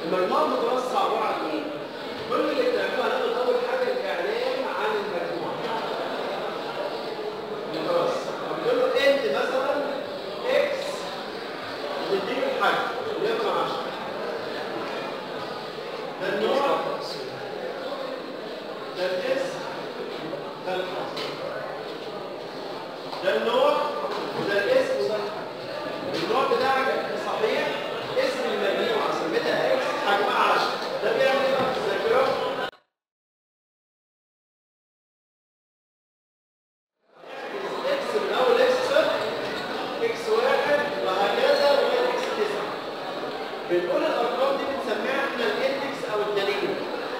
المجموع المتوسع عباره عن ايه؟ كل اللي بتعمله هناخد اول حاجه الاعلان عن المجموع متوسع بتقول له انت مثلا اكس بتديك الحجم وليكن 10 ده النوع ده الاسم ده الحجم ده النوع وده الاسم وده الحجم النوع بتاعك صحيح اسم المجموعه سميتها اكس حجمها 10 ده بيعمل ايه بقى في الذاكره؟ اكس من اول اكس صفر اكس واحد وهكذا لغايه اكس 9 بنقول الارقام دي بنسميها احنا الاندكس او الدليل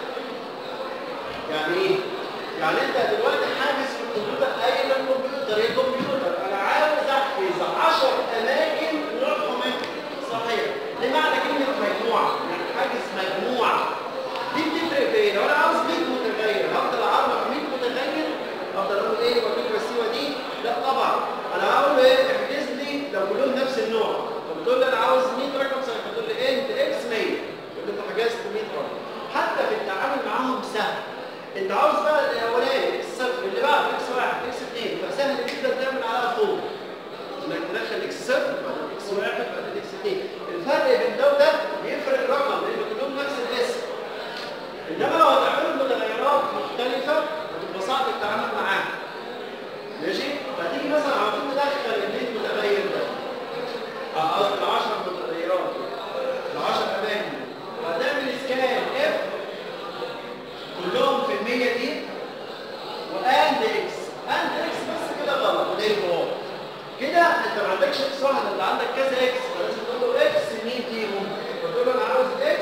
يعني ايه؟ يعني انت دلوقتي حاجز في الكمبيوتر قايل للكمبيوتر يا كمبيوتر انا عاوز احجز 10 اماكن نوعهم صحيح لمعنى كلمه مجموعه يعني حاجز مجموعه دي بتفرق في ايه؟ لو انا عاوز 100 متغير هفضل اعرف 100 متغير افضل اقول ايه واجيب السيوه دي؟ لا طبعا انا هقول ايه؟ احجز لي لو كلهم نفس النوع فبتقول لي انا عاوز 100 رقم صحيح فتقول لي انت اكس 100 يقول لي انت حجزت 100 رقم حتى في التعامل معاهم سهل انت عاوز بقى الاولاني اكس صفر اللي بعد اكس واحد اكس اثنين فسهل جدا تعمل عليها فوق انك تدخل اكس صفر بعدين اكس واحد بعدين اكس اثنين الفرق بين ده وده بيفرق الرقم لان كلهم نفس الاسم انما لو هتعملوا متغيرات مختلفه هتبقى صعب التعامل معاها ماشي فتيجي مثلا عاوزين ندخل ال 100 متغير ده اه قصدي ال 10 متغيرات ال 10 اماكن هتعمل سكان اف كلهم في المية دي واند اكس اند اكس بس كده غلط وده يبقى كده انت ما عندكش اكس واحد انت عندك كذا اكس فلازم تقول له اكس مين فيهم فتقول له انا عاوز اكس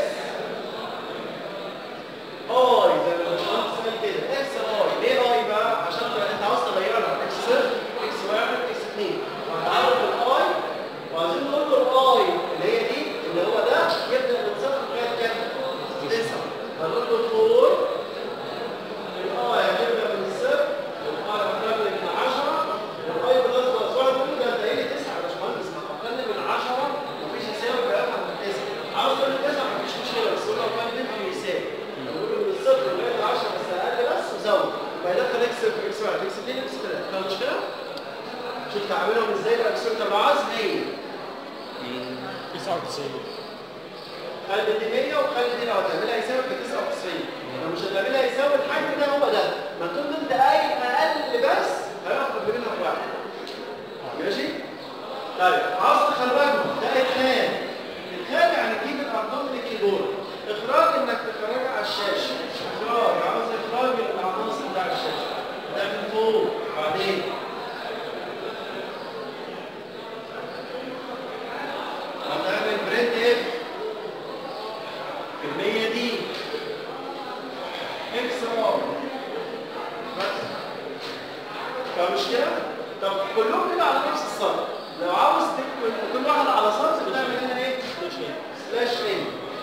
اي زي ما الباشمهندس قال كده اكس اي ليه اي بقى عشان انت عاوز تغيرها اكس صفر اكس واحد اكس اثنين وهتعرف الاي وعايزين نقول له الاي اللي هي دي اللي هو ده يبدا من صفر لغايه كام؟ تسعه هنقول له 4 الآية هتبدأ من الصفر والآية هتكمل من 10 والآية بلس بلس واحد يقول ده انت ايه لي 9 يا باشمهندس ما هتكمل من 10 مفيش يساوي بقى من 9 عاوز تقول لي 9 مفيش مشكلة بس قول لو كان بينهم يساوي نقول من الصفر لغاية 10 بس أقل بس وزود يبقى يدخل اكس صفر اكس واحد اكس 2 اكس 3 فاهم المشكلة؟ شوف تعاملهم ازاي بقى بس انت لو عاوز 100 99 خلي دي 100 وخلي دي لو هتعملها يساوي ب 99 لو مش هتعملها يساوي الحجم ده هو ده ما طول ما انت قايل اقل بس هياخد منك واحد ماشي؟ طيب عاوز تخرجه ده ادخال ادخال يعني تجيب الارقام من الكيبورد اخراج انك تخرجها على الشاشه اخراج عاوز اخراج العناصر بتاع الشاشه ده من فوق بعدين هتعمل برنت اف المية دي اكس ار بس فمش كده؟ طب كلهم كده على نفس السطر لو عاوز تكتب كل واحد على سطر بتعمل هنا ايه؟ سلاش ان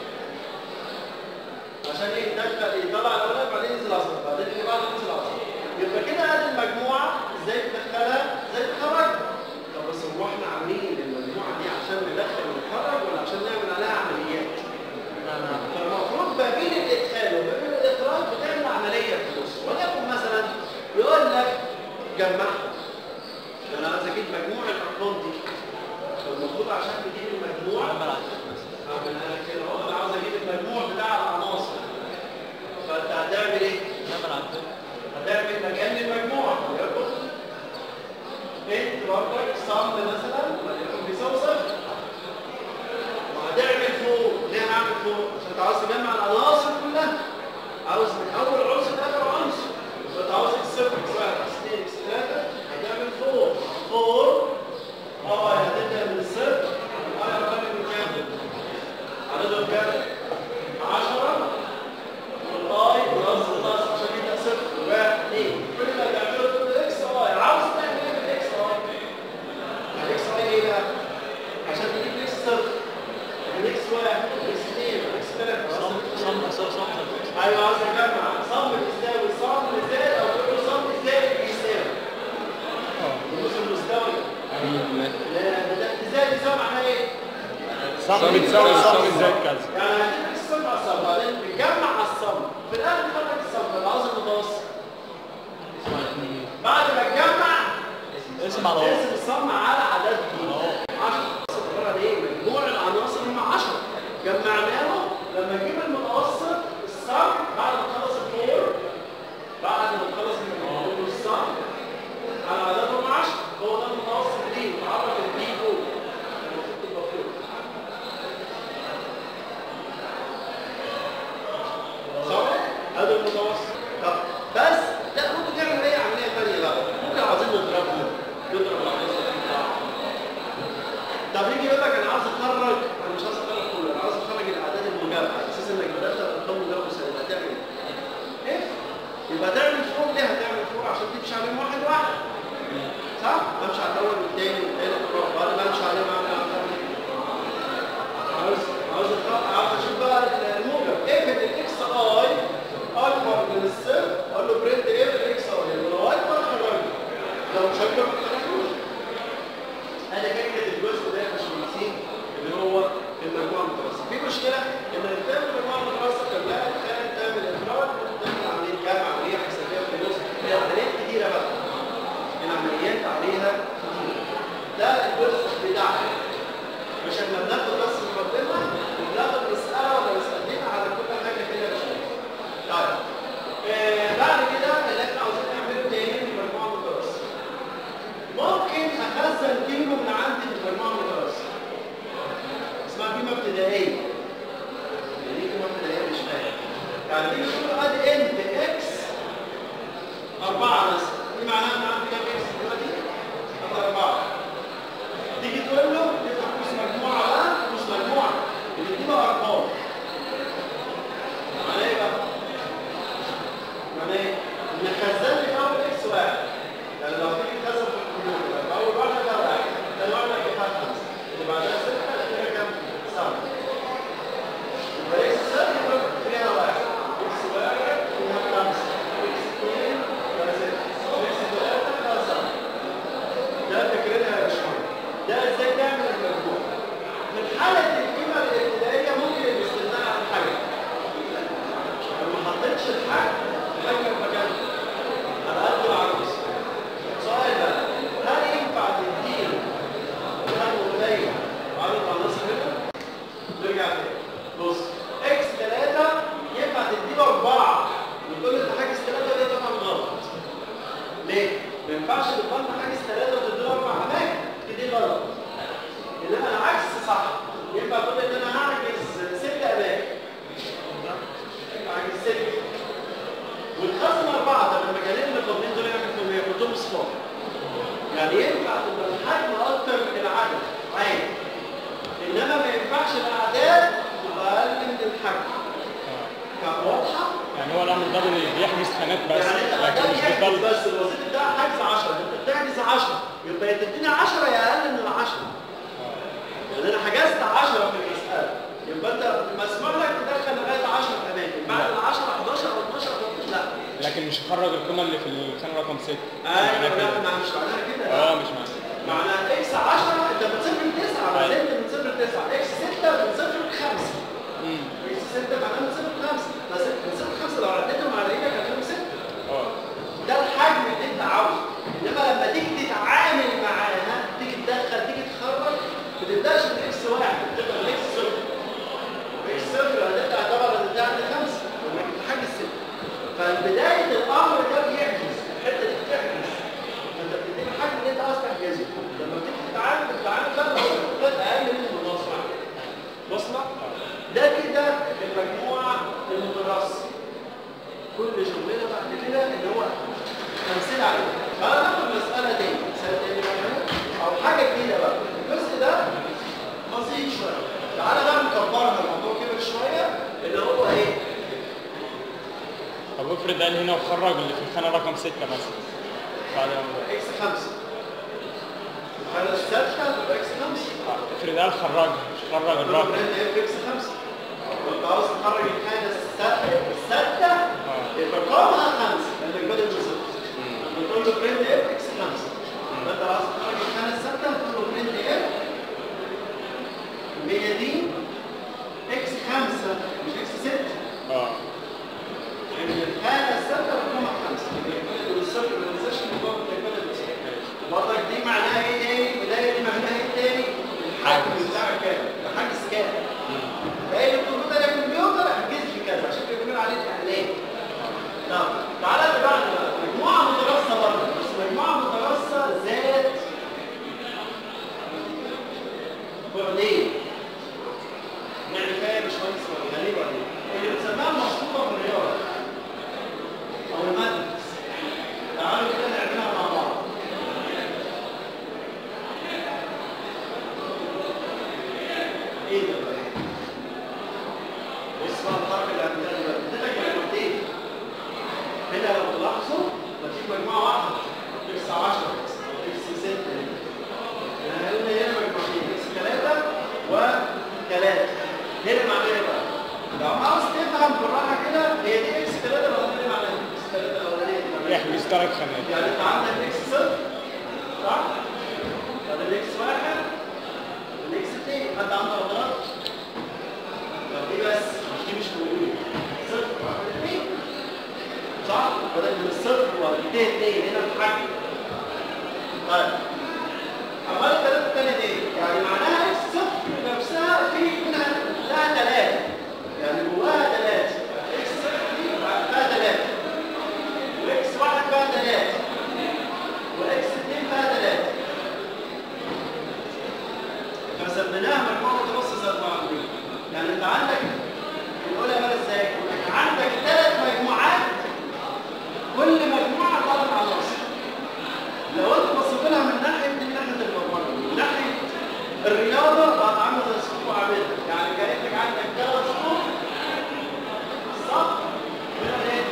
عشان ايه يدخل يطلع الاولاني بعدين ينزل اصفر بعدين اللي بعده ينزل اصفر يبقى كده ادي المجموعه ازاي تدخلها ازاي تخرجها طب بس هو احنا عاملين المجموعه دي عشان ندخل ونخرج ولا عشان نعمل عليها عمليات؟ فالمفروض ما بين الادخال وما بين الاخراج بتعمل عمليه في النص وليكن مثلا يقول لك جمعها انا عايز اجيب مجموع الارقام دي فالمفروض عشان تجيب المجموع اعمل انا كده اهو انا عاوز اجيب المجموع بتاع العناصر فانت هتعمل ايه؟ هتعمل مكان للمجموع وليكن انت برضك صم مثلا وليكن بيساوي صفر وهتعمل فوق ليه هعمل فوق عشان انت عاوز تجمع العناصر كلها عاوز من اول عنصر لاخر عنصر فانت عاوز اكس صفر اكس واحد اكس اثنين اكس ثلاثه هتعمل فوق فوق اه هتبدا من الصفر اه هتعمل من كام؟ عددهم كام؟ 10 والاي بلس بلس عشان يبقى صفر واحد اثنين كل اللي هتعمله تقول اكس اي عاوز تعمل ايه بالاكس اي؟ الاكس اي ايه بقى؟ عشان تجيب اكس صفر الاكس واحد الاكس اثنين الاكس ثلاثه صم صم صم ايوه عاوز اجمع صم بيساوي صم زائد او تقول له صم زائد بيساوي النص المستوي لا ده زائد يساوي معناه ايه؟ صم بتساوي صم زائد كذا يعني هتدرك الصم بتقسم على ايه؟ تقسم الصم على عددهم 10 عباره عن ايه؟ مجموع العناصر هم 10 جمعناهم لما نجيب المتوسط الصم بعد ما نخلص الفور بعد ما نخلص المجموع الصم على عددهم 10 هو ده المتوسط دي متعرف الدي فوق المفروض تبقى فوق صح؟ هذا المتوسط طب بس لا ممكن تعمل اي عمليه ثانيه بقى ممكن عايزين نضربهم نضرب العناصر في بعض طب يجي يقول لك انا عايز اخرج انا مش عايز اخرج كله انا عايز اخرج الاعداد المجابهه على اساس انك بدات الارقام مجابهه سنه هتعمل ايه؟ اف يبقى تعمل فوق ليه هتعمل فوق عشان تمشي عليهم واحد واحد صح؟ بمشي على الاول والثاني والثالث والرابع بعد ما امشي عليهم اعمل عاوز عاوز أخ- عاوز اشوف بقى الموجب افرض الاكس اي اكبر من الصفر اقول له برنت اف الاكس اي لو اكبر خرجه لو مش اكبر ما تخرجوش هذا فكره الجزء ده يا باشمهندسين اللي هو المجموعه المتوسطه في مشكله ان الكتاب المجموعه المتوسطه كان لا تخيل تعمل افراد تعمل عمليه جمع عمليه حسابيه في النص هي عمليات كتيره بقى العمليات عليها كتير ده الجزء بتاعها مش احنا بناخد بس مقدمه وبناخد مساله ولا مسالتين على كل حاجه كده بشويه. طيب آه بعد كده اللي احنا عاوزين نعمله تاني في المجموعه المتوسطه. ممكن اخزن قيمه من عندي في المجموعه المتوسطه. اسمها قيمه ابتدائيه. يعني ايه قيمه ابتدائيه مش فاهم. يعني تيجي تقول ادي انت اكس أربعة مثلا، دي معناها إن عندي كام اكس دلوقتي؟ عندي أربعة. تيجي تقول له تفتح قوس مجموعه بقى قوس مجموعه اللي دي بقى ارقام معناه ايه بقى؟ معناه ايه؟ ان خزان لي في اول اكس واحد يعني لو تيجي تخزن في الكمبيوتر في اول واحده ده واحد ثاني واحده فيها خمسه اللي بعدها سته اللي فيها كام؟ سبعه يبقى اكس صفر يبقى فيها واحد اكس واحد فيها خمسه اكس اثنين فيها سته اكس ثلاثه فيها سبعه ده فكرتها يا باشمهندس ده ازاي تعمل المجموع من حالة القيمة الابتدائية ممكن الاستغناء عن حاجة لو ما حطيتش الحاجة الحاجة مكانها على قد العروس سؤال بقى هل ينفع تديله كم قليل عدد عناصر هنا؟ نرجع تاني بص اكس 3 ينفع تديله 4 وتقول له انت حاجز 3 ده طبعا غلط ليه؟ ما ينفعش تبقى انت حاجز 3 وتديله 4 اماكن دي غلط انما العكس صح ينفع تقول ان انا هعجز ست اماكن هعجز ست والخصم اربعه طب لما كلمنا القوانين دول يعمل فيهم ايه؟ يحطهم صفار يعني ينفع تبقى الحجم اكتر من العدد عادي انما ما ينفعش الاعداد تبقى اقل من الحجم كان واضحه؟ يعني هو الامر ده بي- بيحجز خانات بس يعني انت لكن مش بتحجز بيطلع بس الوسيط بتاعك حجز 10 انت بتحجز 10 يبقى يا تديني 10 يا اقل من ال 10 يعني انا حجزت 10 في المساله يبقى انت مسموح لك تدخل لغايه 10 اماكن بعد ال 10 11 او 12 لا لكن مش هخرج القيمه اللي في الخانه رقم 6 ايوه لا ما مش معناها كده لا. اه مش معنى معناها اكس 10 انت من صفر ل 9 ما أيوة. زلت من صفر ل 9 اكس 6 من صفر ل 5 امم اكس 6 معناها من صفر ل 5 بس من صفر ل 5 لو عديتهم على ايدك هتلاقيهم 6 اه ده الحجم اللي انت عاوزه انما لما تيجي تتعامل معاها تيجي تدخل تيجي تخرج ما تبداش من اكس واحد بتبقى من اكس صفر اكس صفر هتبدا تعتبر ان ده عند خمسه انك بتحجز سته فبدايه الامر ده بيعجز الحته دي بتعجز انت بتديك الحجم اللي انت عاوز تحجزه لما بتيجي تتعامل بتتعامل بقى بخطوات اقل من المصنع مصنع ده كده المجموعه المترصد كل شغلنا بعد كده اللي هو تمثيل عليه فانا ناخد مساله تاني مساله تاني بقى او حاجه جديده بقى الجزء ده بسيط شويه تعالى بقى نكبرها الموضوع كبر شويه اللي هو ايه طب افرض قال هنا وخرج اللي في الخانه رقم 6 مثلا بعد ما- اكس 5 الحاله السادسه تبقى اكس 5 افرض قال خرج خرج الرقم الرقم اكس 5 وانت عاوز تخرج الحاجه السادسه السادسه يبقى رقمها 5 لانك بادئ من صفر بتقول له برنت اف اكس 5 فانت لو عاوز تخرج الحاله السادسه بتقول له برنت اف هي دي اكس 5 مش اكس 6 اه لان الحاله السادسه رقمها 5 يبقى الصفر ما تنساش ان هو بتقبل برضك دي ايه ده بقى؟ بص بقى الحركه اللي عملتها دلوقتي اديتك مجموعتين هنا لو تلاحظوا مفيش مجموعه واحده اكس 10 اكس 6 يعني قلنا هنا مجموعتين اكس 3 و3 هنا معناها ايه بقى؟ لو عاوز تفهم بالراحه كده هي دي اكس 3 الاولانيه معناها ايه؟ اكس 3 الاولانيه دي معناها إيه؟ يحمي اشترك خانات يعني انت عندك اكس صفر صح؟ طب الاكس واحد الاكس اثنين حد عنده غلط؟ طب دي بس مش دي مش موجوده صفر واحد اثنين صح؟ بدل من الصفر واثنين اثنين هنا متحكم طيب امال الثلاثه الثانيه دي يعني معناها اكس صفر نفسها في منها لها ثلاثه يعني جواها ثلاثه اكس صفر دي فيها ثلاثه واكس واحد فيها ثلاثة واكس اثنين فيها ثلاثة فسميناها مجموعة متوسط المعلومين يعني انت عندك بنقولها بقى ازاي؟ عندك ثلاث مجموعات كل مجموعة ثلاث عناصر لو انت بصيت لها من ناحية دي من ناحية البرمجة من ناحية الرياضة بقت عاملة زي الصفوف عاملة يعني كأنك عندك ثلاث صفوف صح؟ هنا ايه؟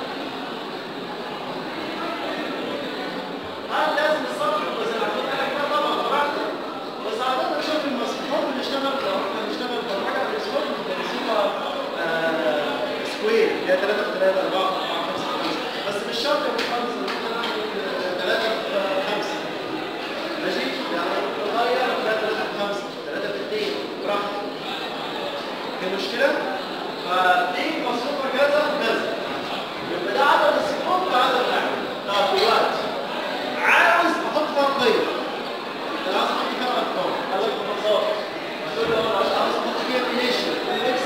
هل لازم الصرف يبقى زي ما قلت لك لا طبعا براحتك بس اعتقد شوف المصفوفات اللي اشتغل لو احنا بنشتغل برمجه بالاسبوع بنسيبها سكوير اللي هي 3 في 3 4 4 5 5 بس مش شرط يا باشمهندس ان احنا نعمل 3 في 5 ماشي يعني نغير 3 في 5 3 في 2 براحتك في مشكله فدي مصفوفه كذا كذا يبقى ده عدد الصفوف ده عدد الاعمال طب دلوقتي عاوز احط فيها قيم انا عاوز احط فيها ارقام عاوز اكتب مسار هتقول له انا عاوز احط فيها ريليشن اكس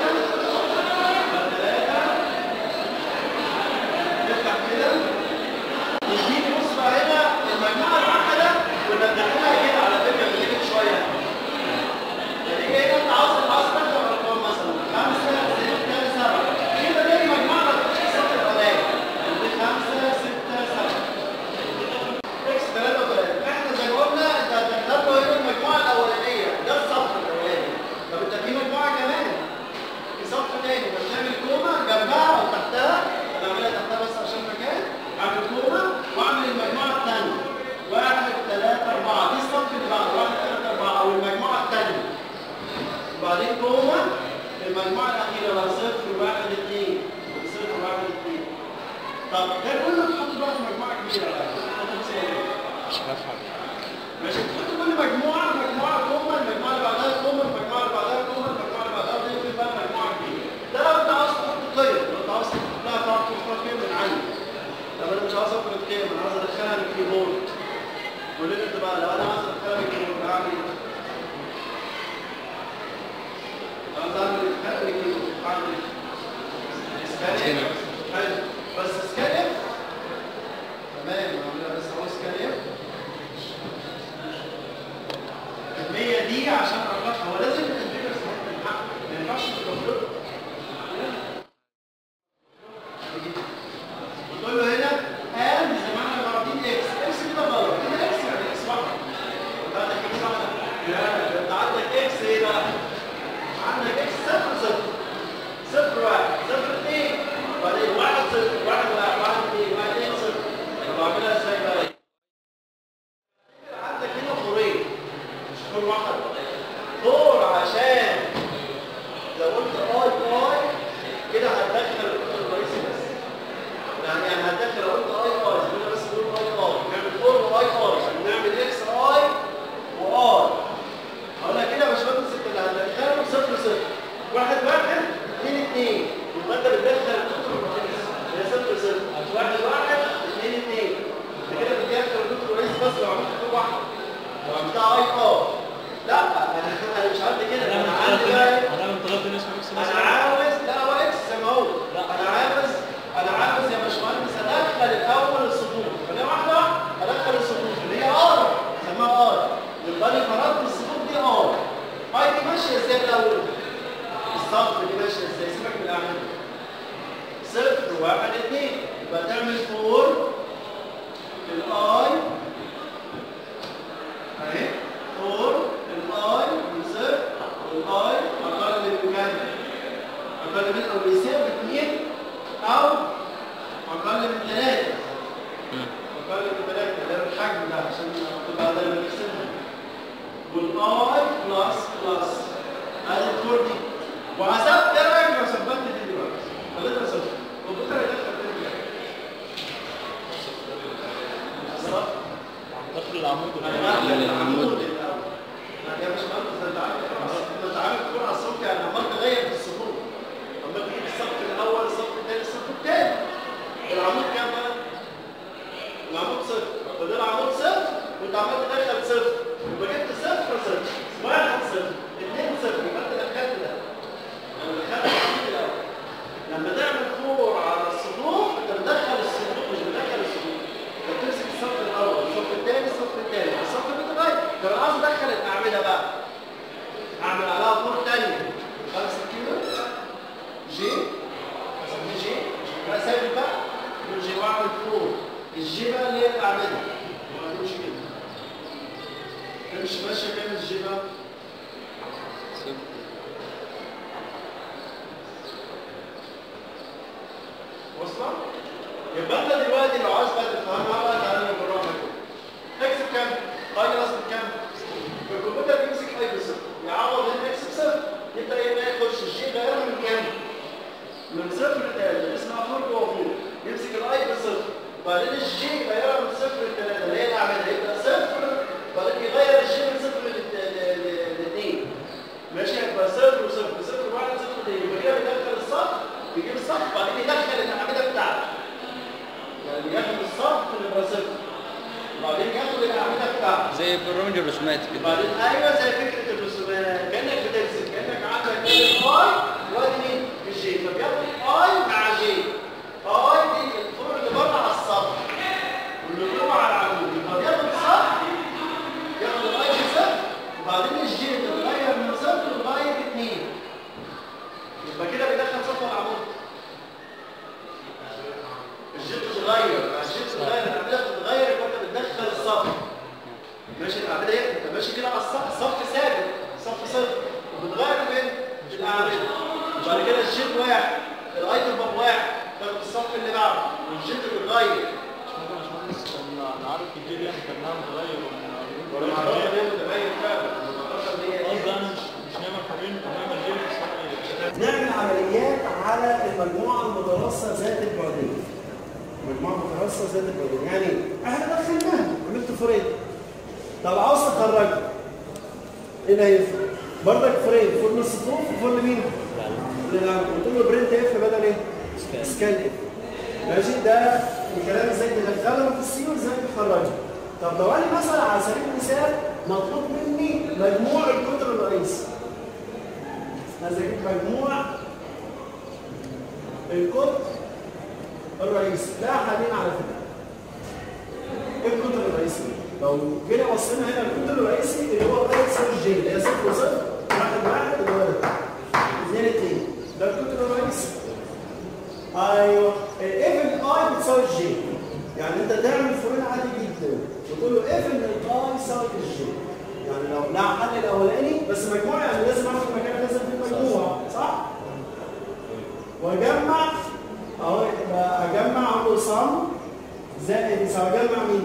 3 3 نفتح كده تديني بص بقى هنا المجموعه الواحده كنا بنعملها كده على فكره بنجيب شويه يعني ايه هنا انت عاوز عاوز تكتب ارقام مثلا 5 6 7 كده دي مجموعه ما تبقاش السطر الاولاني دي 5 6 7 اكس 3 و3 احنا زي ما قلنا انت هتختار هنا المجموعه الاولانيه ده السطر الاولاني طب انت في مجموعه كمان في سطر تاني بس نعمل كوما جنبها او تحتها انا اعملها تحتها بس عشان مكان اعمل كوما واعمل المجموعه الثانيه واحد ثلاثة أربعة دي الصف اللي بعده واحد ثلاثة أربعة أو المجموعة الثانية وبعدين كوما المجموعة الأخيرة بقى صفر واحد اثنين صفر واحد اثنين طب ده كله تحط بقى في مجموعة كبيرة بقى تحط بصيغة ايه؟ عشان افهم ماشي تحط كل مجموعة مجموعة كوما المجموعة اللي بعدها كوما المجموعة اللي بعدها كوما المجموعة اللي بعدها دي بقى مجموعة كبيرة ده لو انت عاوز تحط قيم لو انت عاوز تحط لها تعرف تختار قيم من عندك طب انا مش عاوز افرض قيم انا عاوز ادخلها من الكيبورد قول لي انت بقى لو انا عاوز ادخلها من الكيبورد هعمل ايه؟ عاوز اعمل ادخال من الكيبورد هعمل ايه؟ سكانر حلو بس سكانر تمام عاملها بس اهو سكانر الكمية دي عشان أعرفها هو لازم الكمبيوتر يستحق الحق ما ينفعش تبقى وتقول له هنا قال زي ما احنا واخدين اكس اكس كده غلط كده اكس يعني اكس واحده انت عندك اكس واحده لا انت عندك اكس ايه بقى؟ عندك اكس صفر صفر صفر واحد صفر اثنين وبعدين واحد صفر واحد واحد واحد اثنين واحد اثنين صفر طب اعملها ازاي بقى؟ عندك هنا فورين مش فور واحد فور عشان لو قلت اي اي كده هتدخل الرقم الرئيسي بس يعني يعني هتدخل لو قلت اي اي خلينا بس نقول اي اي نعمل فور واي اي نعمل اكس اي واي اقول لك كده يا باشمهندس انت اللي هتدخله صفر صفر واحد واحد اثنين اثنين يبقى انت بتدخل الرقم الرئيسي هي صفر صفر واحد واحد اثنين اثنين انت كده بتدخل الرقم الرئيسي بس لو عملت فور واحد لو عملتها اي اي لا انا انا مش عندي كده انا عندي بقى إيه؟ انا من طلبت اسمه اكس انا مثلا عاوز لا هو اكس زي ما هو لا. انا عاوز انا عاوز يا باشمهندس ادخل الاول السطور خليها واحده ادخل السطور اللي هي ار اسمها ار يبقى لي فرضت السطور دي ار هاي دي ماشيه ازاي الاول الصف دي ماشيه ازاي سيبك من الاعمال صفر واحد اثنين يبقى تعمل فور الاي اهي فور الاي من صفر او بيساوي 2 او اقل من 3 اقل من 3 ده الحجم ده عشان تبقى دايما نحسبها والاي بلس بلس ادي الكور دي وحسبت ايه رايك لو ثبتت دي دلوقتي خليتها صفر والدكتور هيدخل تاني صح داخل العمود انا العمود الاول يا باشمهندس ده انت عارف انت عارف الكوره على الصف يعني عمال تغير في الصفوف عمال تجيب الصف الاول الصف الثاني الصف الثاني العمود كام بقى؟ العمود صفر فده العمود صفر وانت عمال تدخل صفر يبقى جبت صفر صفر واحد صفر اثنين صفر يبقى انت دخلت ده انا دخلت العمود الاول لما تعمل كور على الصفوف انت بتدخل الصفوف مش بتدخل الصفوف انت بتمسك الصف الاول الصف الثاني الصف الثالث الصف بيتغير طب انا عاوز ادخل الاعمده بقى اعمل عليها كور ثانيه 5 كيلو جي اسميه جي بقى ثابت بقى والجي واعمل كور الجي بقى اللي هي الاعمده وهتمشي كده تمشي ماشيه كام الجي بقى واصله؟ يبقى انت دلوقتي لو عايز بقى تفهمها بقى تعالى بالراحه كده. اكس بكام؟ اي اصل بكام؟ الكمبيوتر بيمسك اي بصفر يعوض هنا اكس بصفر يبدا هنا يخش الجي غيرها من كام؟ من صفر لثلاثه اسمها فوق وفوق يمسك الاي بصفر وبعدين الجي يغيرها من صفر لثلاثه اللي هي الاعمده يبقى صفر وبعدين يغير الجي من صفر لاثنين ماشي يبقى صفر وصفر صفر واحد صفر اثنين يبقى كده بيدخل الصف بيجيب الصف وبعدين يدخل الاعمده بتاعته يعني بياخد الصف اللي هو صفر وبعدين ياخد الاعمده بتاعته زي برامج الرسومات كده وبعدين ايوه زي فكره الرسومات كانك بترسم كانك عندك الاي وادي مين؟ الجي فبياخد اي مع جي اي دي الفور اللي بره على السطح واللي جوه على العمود يبقى بياخد صف ياخد الاي بصفر وبعدين الجي تتغير من صفر لغايه اثنين يبقى كده بيدخل صف على العمود الجي بتتغير الجي بتتغير الاعمده بتتغير يبقى انت بتدخل الصف ماشي الاعمده ايه انت ماشي كده على الصف الصف ثابت صف صفر وبتغير فين الاعمده وبعد كده الجيت واحد الايتم باب واحد تاخد الصف اللي بعده والجيت بيتغير ممكن يا باشمهندس انا أنا عارف الجيل يعني كانها متغير ولا ومن معرفه ان هي متغير فعلا معرفه ان هي قصدي انا مش مش نعمل حرين نعمل جيل صحيح نعمل عمليات على المجموعه المترصه ذات البعدين مجموعه مترصه ذات البعدين يعني احنا دخلناها عملت فريد طب عاوز تخرجها ايه اللي هيفرق برضك فريد فور نص صفوف وفور لمين للعمل قلت له برنت اف بدل ايه سكان اف ماشي ده الكلام ازاي تدخلها في السي وازاي تخرجها طب لو انا مثلا على سبيل المثال مطلوب مني مجموع القطر الرئيسي عايز اجيب مجموع القطر الرئيسي لا حالين على فكره ايه القطر الرئيسي لو جينا بصينا هنا القطر الرئيسي اللي هو الرايت صفر جي اللي هي صفر وصفر واحد واحد اللي هو ده اثنين اثنين ده القطر الرئيسي ايوه الاف الاي بتساوي الجي يعني انت تعمل فورين عادي جدا وتقول له اف ان الاي يساوي الجي يعني لو لا حل الاولاني بس مجموع يعني لازم اعرف المكان لازم فيه مجموع صح؟ واجمع اهو يبقى اجمع اقول له صم زائد يساوي اجمع مين؟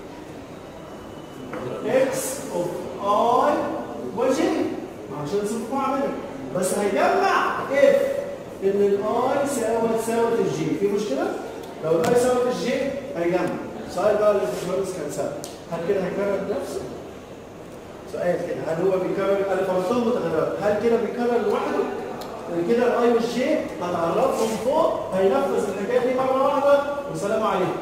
اكس اوف اي وجي عشان نشوف معامله بس هيجمع اف ان الاي ساوت ساوت الجي في مشكله؟ لو الاي ساوت الجي هيجمع السؤال بقى اللي في الباشمهندس كان سهل هل كده هيكرر نفسه؟ سؤال كده هل هو بيكرر انا فرضتهم متغيرات هل كده بيكرر لوحده؟ يعني كده الاي والجي هتعرفهم فوق هينفذ الحكايه دي مره واحده والسلام عليكم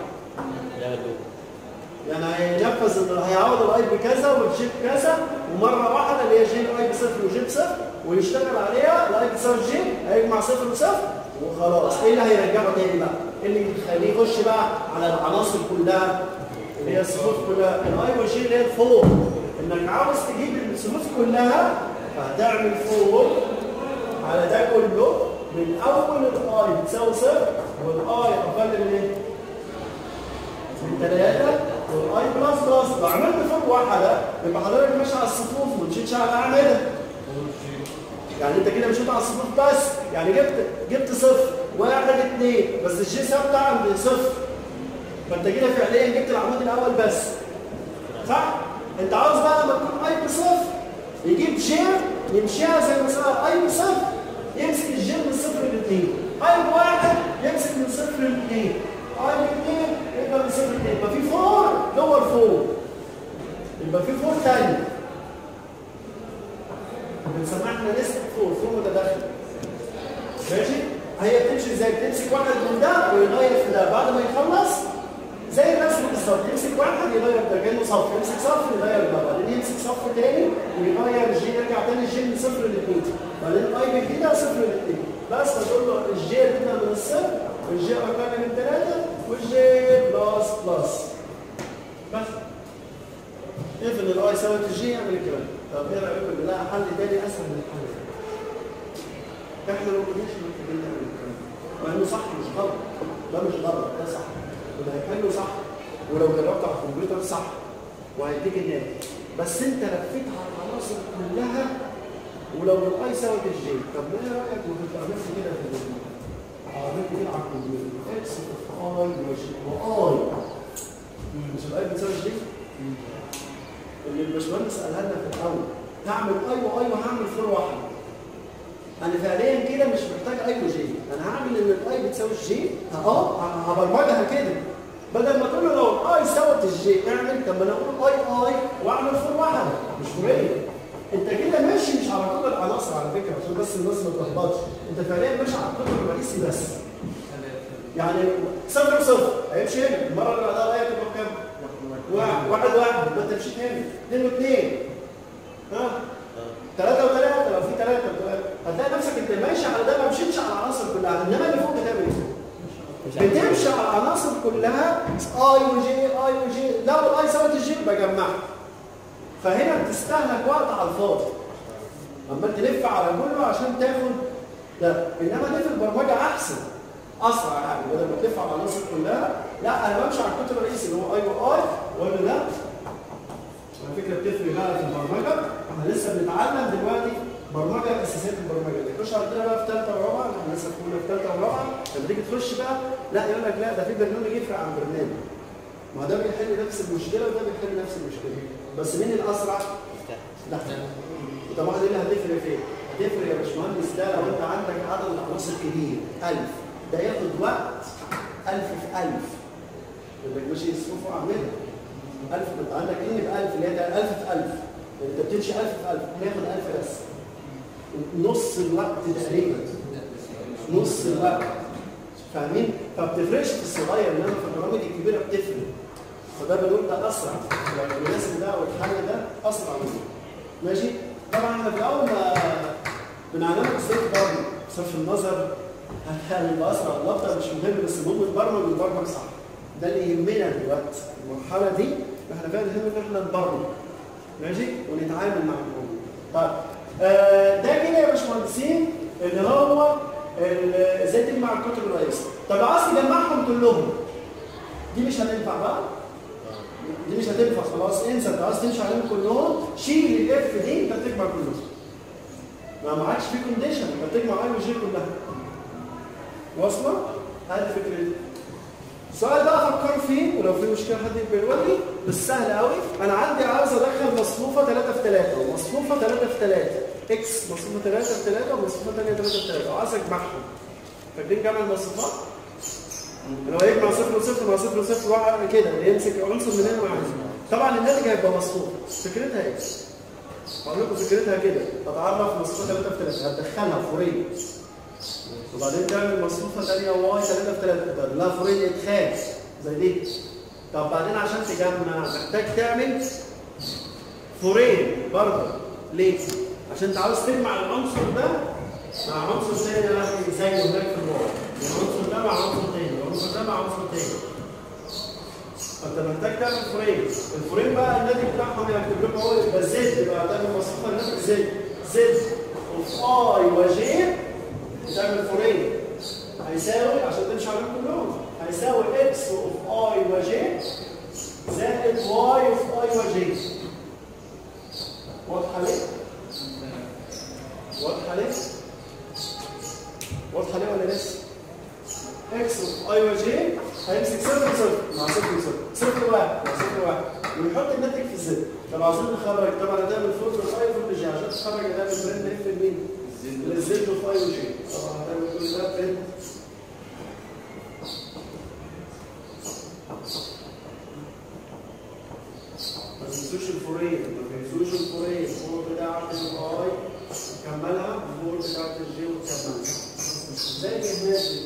يعني هينفذ ان هيعوض الاي بكذا والجي بكذا ومره واحده اللي هي جي الاي بصفر وجي بصفر ويشتغل عليها الاي بتساوي جي هيجمع صفر وصفر وخلاص ايه اللي هيرجعه تاني بقى؟ ايه اللي يخليه يخش بقى على العناصر كلها اللي هي الصفوف كلها الاي والجي اللي هي الفوق انك عاوز تجيب الصفوف كلها فهتعمل فوق على ده كله من اول الاي بتساوي صفر والاي اقل من ايه؟ من ثلاثة والاي بلس بلس لو عملت فوق واحدة يبقى حضرتك ماشي على الصفوف وما تشيلش على الأعمدة يعني انت كده مشيت على الصفوف بس يعني جبت جبت صفر واحد اثنين بس الجي ثابته عند صفر فانت كده فعليا جبت العمود الاول بس صح؟ انت عاوز بقى لما تكون اي بصفر يجيب جي يمشيها زي مثلا اي بصفر يمسك الجي من صفر لاثنين اي بواحد يمسك من صفر لاثنين اي باثنين يبقى من صفر لاثنين يبقى في فور لور فور يبقى في فور تاني بنسمعها احنا لسه فور فور متداخل ماشي هي بتمشي ازاي بتمسك واحد من ده ويغير في ده بعد ما يخلص زي الرسم بالظبط يمسك واحد يغير ده كانه صف يمسك صف يغير ده بعدين يمسك صف تاني ويغير الجي يرجع تاني الجي من صفر لاثنين بعدين الاي كده صفر لاثنين بس فتقول له الجي تبدا من الصفر والجي اقل من ثلاثه والجي بلس بلس بس افرض الاي ساوت الجي يعمل الكلام طب ايه رايكم بالله حل تاني اسهل من الحل ده احنا لو كناش محتاجين نعمل الكلام مع انه صح مش غلط ده مش غلط ده صح وده هيحله صح ولو جربت على الكمبيوتر صح وهيديك الناتج بس انت لفيت على العناصر كلها ولو الاي ساوت الجي طب ما ايه رايك لو كنت عملت كده في ال- عملت كده على الكمبيوتر اكس في اي وجي واي مش الاي بتساوي الجي اللي الباشمهندس قالها لنا في الاول هعمل اي واي وهعمل فور واحد انا فعليا كده مش محتاج اي وجي انا هعمل ان الاي بتساوي الجي اه هبرمجها كده بدل ما تقول له لو الاي ساوت الجي اعمل طب ما انا اقول اي اي واعمل فور واحد مش فوريه انت كده ماشي مش على كل العناصر على فكره عشان بس الناس ما تلخبطش انت فعليا ماشي على القطر الرئيسي بس يعني صفر صفر هيمشي هنا المره اللي بعدها الايه تبقى بكام؟ واحد واحد واحد يبقى انت مشيت هنا اثنين واثنين ها ثلاثة وثلاثة لو في ثلاثة وثلاثة هتلاقي نفسك انت ماشي على ده ما مشيتش على العناصر كلها انما اللي فوق بتعمل ايه؟ بتمشي على العناصر كلها اي وجي اي وجي لو الاي ساوت الجي بجمعها فهنا بتستهلك وقت على الفاضي عمال تلف على كله عشان تاخد ده انما دي في البرمجه احسن اسرع يعني بدل ما تلف على العناصر كلها لا انا بمشي على الكتر الرئيسي اللي هو اي واي واقول له لا على فكره بتفرق بقى في البرمجه احنا لسه بنتعلم دلوقتي برمجه اساسيات البرمجه دي تخش عندنا بقى في ثالثه ورابعه احنا لسه في اولى في ثالثه ورابعه لما تيجي تخش بقى لا يقول لك لا ده في برنامج يفرق عن برنامج ما ده بيحل نفس المشكله وده بيحل نفس المشكله بس مين الاسرع؟ ده طبعا دي اللي هتفرق فين؟ هتفرق يا باشمهندس ده لو انت عندك عدد عناصر كبير 1000 ده ياخد وقت 1000 في 1000 بدك ماشي الصفوف اعملها 1000 انت عندك كلمه 1000 اللي هي 1000 في 1000 انت بتمشي 1000 في 1000 هناخد 1000 بس نص الوقت تقريبا نص الوقت فاهمين؟ فبتفرقش في الصغير انما في البرامج الكبيره بتفرق فده بنقول ده اسرع يعني المناسب ده او الحل ده اسرع منه ماشي؟ طبعا احنا في الاول ما بنعلمك ازاي تبرمج بصرف النظر هل يبقى اسرع ولا ابطا مش مهم بس المهم تبرمج وتبرمج صح ده اللي يهمنا دلوقتي المرحله دي احنا فعلا يهمنا ان احنا نبرمج ماشي ونتعامل مع الموضوع طيب آه ده كده يا باشمهندسين اللي هو ال- ازاي تجمع الكتب الرئيسي طب لو عايز تجمعهم كلهم دي مش هتنفع بقى دي مش هتنفع خلاص انسى انت عايز تمشي عليهم كلهم شيل الاف دي انت بتجمع كلهم ما معكش في كونديشن انت بتجمع اي وجي كلها واصله؟ هذه فكرتي السؤال بقى فكروا فيه ولو في مشكله حد يبقى يقول لي بس سهل قوي انا عندي عاوز ادخل مصفوفه 3 في 3 ومصفوفه 3 في 3 اكس مصفوفه 3 في 3 ومصفوفه ثانيه 3 في 3 وعايز اجمعهم فاكرين جمع المصفوفات؟ اللي هو يجمع صفر وصفر مع صفر وصفر واحد كده اللي يمسك عنصر من هنا مع هنا طبعا الناتج هيبقى مصفوف فكرتها ايه؟ هقول لكم فكرتها كده هتعرف مصفوفه 3 في 3 هتدخلها فوريه وبعدين تعمل مصفوفه ثانيه واي 3 في 3 لا فوريه ادخال زي دي طب بعدين عشان تجمع محتاج تعمل فورين برضه ليه؟ عشان انت عاوز تجمع العنصر ده مع عنصر ثاني زي هناك في الواقع العنصر ده مع عنصر تاني العنصر ده مع عنصر تاني فانت محتاج تعمل فريم الفريم بقى الناتج بتاعهم هيكتب لكم هو يبقى زد يبقى تعمل مصفوفه الناتج زد زد اوف اي وجي تعمل فريم هيساوي عشان تمشي عليهم كلهم هيساوي اكس اوف اي وجي زائد واي اوف اي وجي واضحه ليه؟ واضحه ليه؟ واضحه ليه ولا لسه؟ اكس اي وجي هيمسك صفر صفر مع صفر صفر صفر واحد مع صفر واحد ويحط الناتج في الزد طب عاوزين نخرج طبعا هتعمل فوق الاي فوق الجي عشان تخرج هتعمل برنت اف لمين؟ للزد في اي وجي طبعا هتعمل كل ده برنت ما تنسوش الفوريه ما تنسوش الفوريه الفور بتاعت الاي كملها الفور بتاعت الجي وكملها زي الناس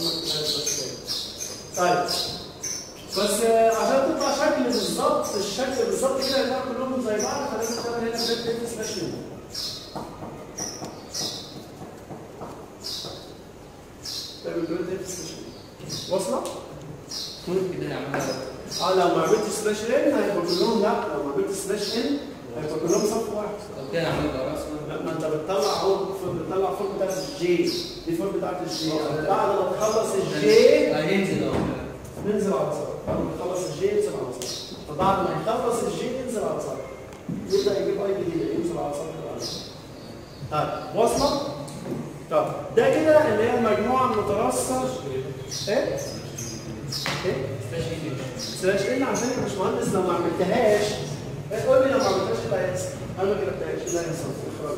طيب بس آه، عشان تطلع شكل بالظبط الشكل بالظبط كده يطلع كلهم زي بعض فلازم تعمل هنا بريد ديف سلاش يو تعمل بريد ديف سلاش يو واصله؟ كده نعملها اه لو ما عملتش سلاش ان هيبقى كلهم لا لو ما عملتش سلاش ان هيبقى كلهم صف واحد طب كده نعملها راسا لا ما انت بتطلع اهو بتطلع فوق بتاعت الجي دي فوق بتاعت الجي بعد ما تخلص الجي هينزل اهو ننزل على صار بعد ما يخلص الجي ينزل على صار فبعد ما يخلص الجي ينزل على صار يبدا يجيب اي جديده ينزل على صار طيب واصله؟ طب ده كده اللي هي المجموعه المترصه ايه؟ ايه؟ سلاش ان عشان يا باشمهندس لو ما عملتهاش إيه، قول لي لو ما عملتهاش ايه اللي هيحصل؟ انا ما كتبتهاش ايه اللي هيحصل في الاخراج؟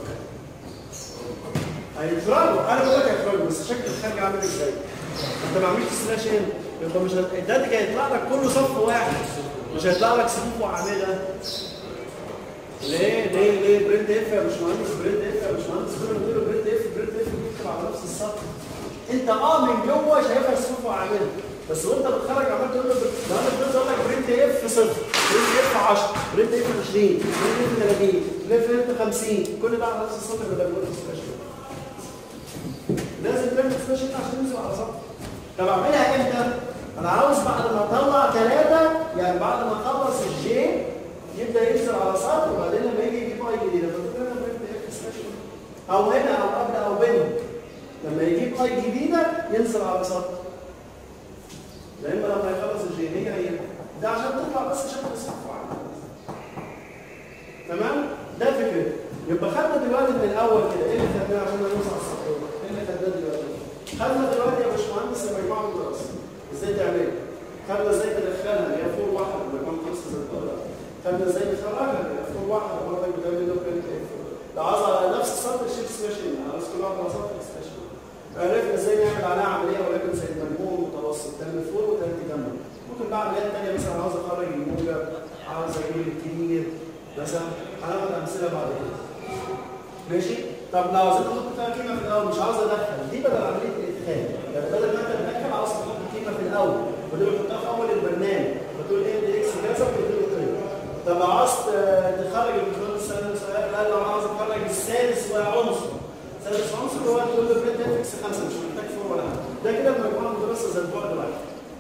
هيخرجوا انا بقول لك هيخرجوا بس شكل الخارج عامل ازاي؟ انت ما عملتش سلاش ان يبقى مش هت- الداتا هيطلع لك كله صف واحد مش هيطلع لك صفوف وعامله ليه ليه ليه برنت اف يا باشمهندس برنت اف يا باشمهندس كل ما تقول له برنت اف برنت اف بيكتب على نفس السطر انت اه من جوه شايفها صفوف وعامله بس وانت بتخرج عمال تقول له ده انا بدات اقول لك برنت اف صفر برنت اف 10 برنت اف 20 برنت اف 30 برنت اف 50 كل ده على نفس السطر بدل ما تقول سلاش لازم تعمل سلاش عشان ينزل على سطر طب اعملها امتى؟ انا عاوز بعد ما اطلع ثلاثه يعني بعد ما اخلص الجي يبدا ينزل على سطر وبعدين لما يجي يجيب اي جديده فتقول انا برنت اف سلاش او هنا او قبل او بينهم لما يجيب اي جديده ينزل على سطر لا اما لما يخلص الجي هي هي ده عشان تطلع بس شكل الصف واحد. تمام ده فكرته يبقى خدنا دلوقتي من الاول كده ايه اللي خدناه عشان نوصل على السطر ايه اللي خدناه دلوقتي خدنا دلوقتي يا باشمهندس المجموعه الدراسه ازاي تعملها خدنا ازاي تدخلها اللي هي فور واحد المجموعه خمسه زي الطالب خدنا ازاي تخرجها اللي هي فور واحد برضه بتعمل له كانت لو عايز على نفس السطر شيل سبيشال عايز كل واحد على سطر سبيشال عرفنا ازاي نعمل عليها عمليه ولكن زي المجموع المتوسط تعمل فور وتعمل تجمع ممكن بقى عمليات ثانيه مثلا عاوز اخرج الموجب عاوز اجيب الكبير مثلا هناخد امثله بعد كده ماشي طب لو عاوزين نحط فيها قيمه في الاول مش عاوز ادخل دي بدل عمليه الادخال يعني بدل ما انت تدخل عاوز تحط قيمه في الاول ودي بتحطها في اول البرنامج بتقول ايه دي اكس كذا وتدي له قيمه طب لو عاوز ت- تخرج الكنترول السادس لا لو عاوز اخرج السادس وعنصر سادس عنصر هو تقول له بريد اكس خمسه مش محتاج فور ولا حاجه ده كده المجموعه المدرسه زي البعد واحد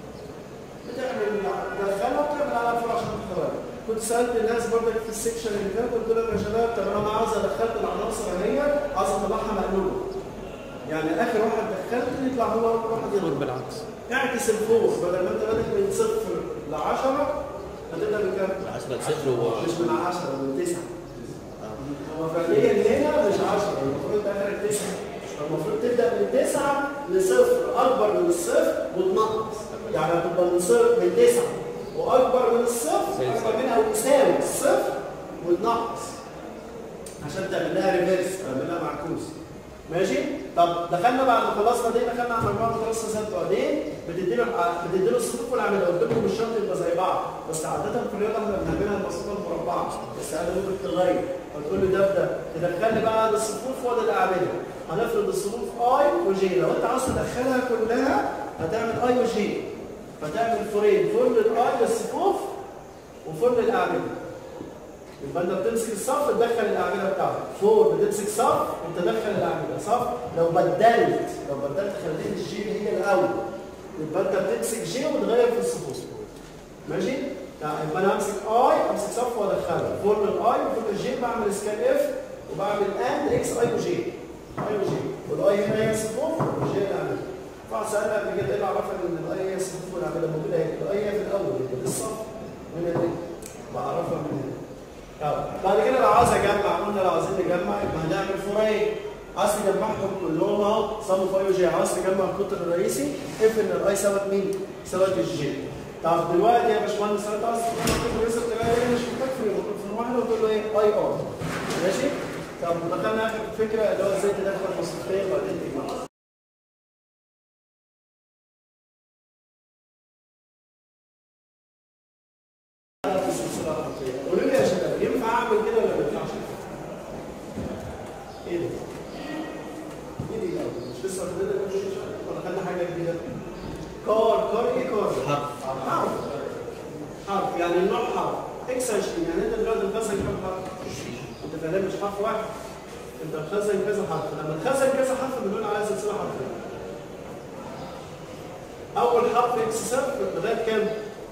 بتعمل تدخلها وتعمل على فور عشان تخرج كنت سالت الناس برضك في السكشن اللي فات قلت لهم يا شباب طب انا عاوز ادخلت العناصر اهي عاوز اطلعها مقلوبه يعني اخر واحد دخلت يطلع هو اول واحد يطلع بالعكس اعكس الفور بدل ما انت بادئ من صفر ل 10 هتبدا من كام؟ حسب صفر و مش من 10 من 9 هو فعليا هنا مش 10 المفروض اخرك 9 المفروض تبدا من 9 لصفر اكبر من الصفر وتنقص يعني هتبقى من صفر من 9 واكبر من الصفر اكبر منها ويساوي الصفر وتنقص عشان تعمل لها ريفرس تعمل لها معكوس ماشي طب دخلنا بعد ما خلصنا دي دخلنا على مجموعه مدرسه ثابته بعدين بتدي له بتدي له الصفوف والعمليه قلت لكم مش شرط يبقى زي بعض بس عاده في الرياضه احنا بنعملها المصفوفه المربعه بس هذا ممكن تغير فتقول له ده بده تدخل لي بقى الصفوف وده الاعمده هنفرض الصفوف اي وجي لو انت عاوز تدخلها كلها هتعمل اي وجي فتعمل فورين فور للاي للصفوف وفور للاعمده يبقى انت بتمسك الصف تدخل الاعمده بتاعتك فور بتمسك صف وتدخل الاعمده صف لو بدلت لو بدلت خليت الجي هي الاول يبقى انت بتمسك جي وتغير في الصفوف ماشي يعني يبقى انا امسك اي امسك صف وادخلها فور للاي وفور للجي بعمل سكان اف وبعمل اند اكس اي وجي اي وجي والاي هنا هي الصفوف والجي الاعمده طبعا سالنا قبل كده ايه اللي عرفك ان الاي هي الصفوف والاعمده موجوده هنا الاي هي في الاول يبقى دي الصف من هنا بعرفها من هنا طب بعد كده لو عاوز اجمع قلنا لو عايزين نجمع يبقى هنعمل فورين عايز تجمعهم كلهم اهو صم في اي وجي عايز تجمع القطر الرئيسي اف ان الاي ساوت مين؟ ساوت الجي طب دلوقتي يا باشمهندس انت عايز تجمع القطر الرئيسي بتلاقي ايه مش محتاج في في واحده وتقول له ايه اي ار ماشي؟ طب دخلنا اخر فكره اللي هو ازاي تدخل مصرفين وبعدين تجمع قولوا لي يا شباب ينفع اعمل كده ولا ما ينفعش؟ ايه ده؟ ايه دي الأول؟ مش لسه واخدين ولا خدنا حاجه جديده؟ كار كار ايه كار؟ حرف. حرف حرف يعني النوع حرف اكس 20 يعني انت دلوقتي مخزن كام حرف؟ انت فاهم مش حرف واحد انت مخزن كذا حرف لما تخزن كذا حرف بنقول على سلسله حرفيه اول حرف اكس صفر لغايه كام؟